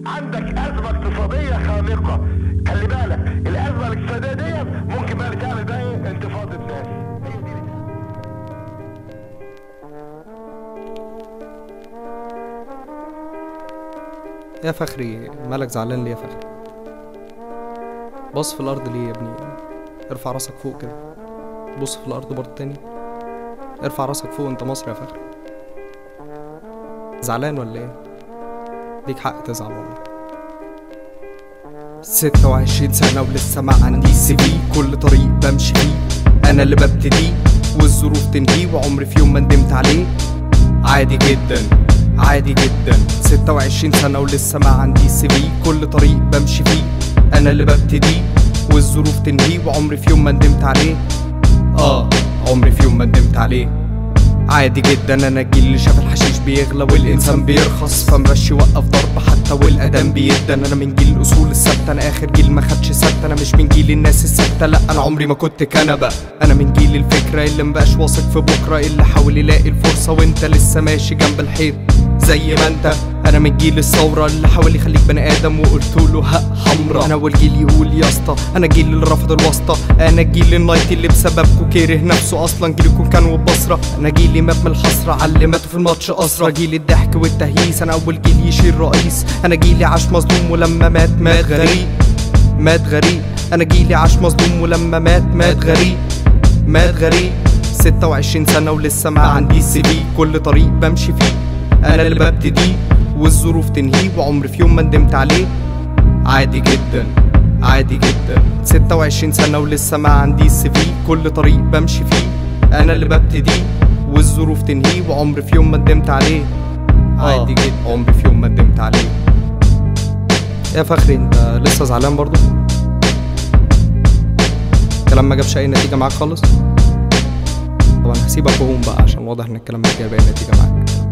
عندك ازمه اقتصاديه خانقه خلي بالك الازمه الاقتصاديه دي ممكن بقى تعمل بقى ايه انتفاضه ناس هي دي اللي يا فخري مالك زعلان ليه يا فخري بص في الارض ليه يا ابني ارفع راسك فوق كده بص في الارض برضه تاني ارفع راسك فوق انت مصري يا فخري زعلان ولا ايه ليك حق تزعل والله ستة وعشرين سنة ولسه ما عندي سي في كل طريق بمشي فيه أنا اللي ببتديه والظروف تنهيه وعمري في يوم ما ندمت عليه عادي جدا عادي جدا ستة وعشرين سنة ولسه ما عندي سي في كل طريق بمشي فيه أنا اللي ببتديه والظروف تنهيه وعمري في يوم ما ندمت عليه آه عمري في يوم ما ندمت عليه عادي جدا انا الجيل اللي شاف الحشيش بيغلى والانسان بيرخص فمبقاش يوقف ضرب حتى والادم بيدن انا من جيل الاصول الثابته انا اخر جيل ما خدش سكته انا مش من جيل الناس الساكته لا انا عمري ما كنت كنبه انا من جيل الفكره اللي مبقاش واثق في بكره اللي حاول يلاقي الفرصه وانت لسه ماشي جنب الحيط زي ما انت انا من جيل الثوره اللي حاول يخليك بني ادم وقلت له ها حمرا انا والجيل يقول يا اسطى انا الجيل اللي رفض الواسطه انا الجيل النايتي اللي بسببكوا كاره نفسه اصلا جيلكم كان وبصره انا جيلي مات من الحسره على اللي ماتوا في الماتش اسرى جيل الضحك والتهييس انا اول جيل يشيل رئيس انا جيلي عاش مظلوم ولما مات مات غريب مات غريب انا جيلي عاش مظلوم ولما مات مات غريب مات غريب 26 سنة ولسه ما عندي سي في كل طريق بمشي فيه انا اللي ببتديه والظروف تنهيه وعمري في يوم ما ندمت عليه عادي جدا عادي جدا 26 سنة ولسه ما عندي سي في كل طريق بمشي فيه انا اللي ببتديه والظروف تنهيه وعمري في يوم ما ندمت عليه عادي جدا عمري في يوم ما ندمت عليه يا فخري انت لسه زعلان برضو الكلام ما جابش اي نتيجة معاك خالص طب انا هسيبك وهقوم بقى عشان واضح ان الكلام مش جايب اي نتيجة معاك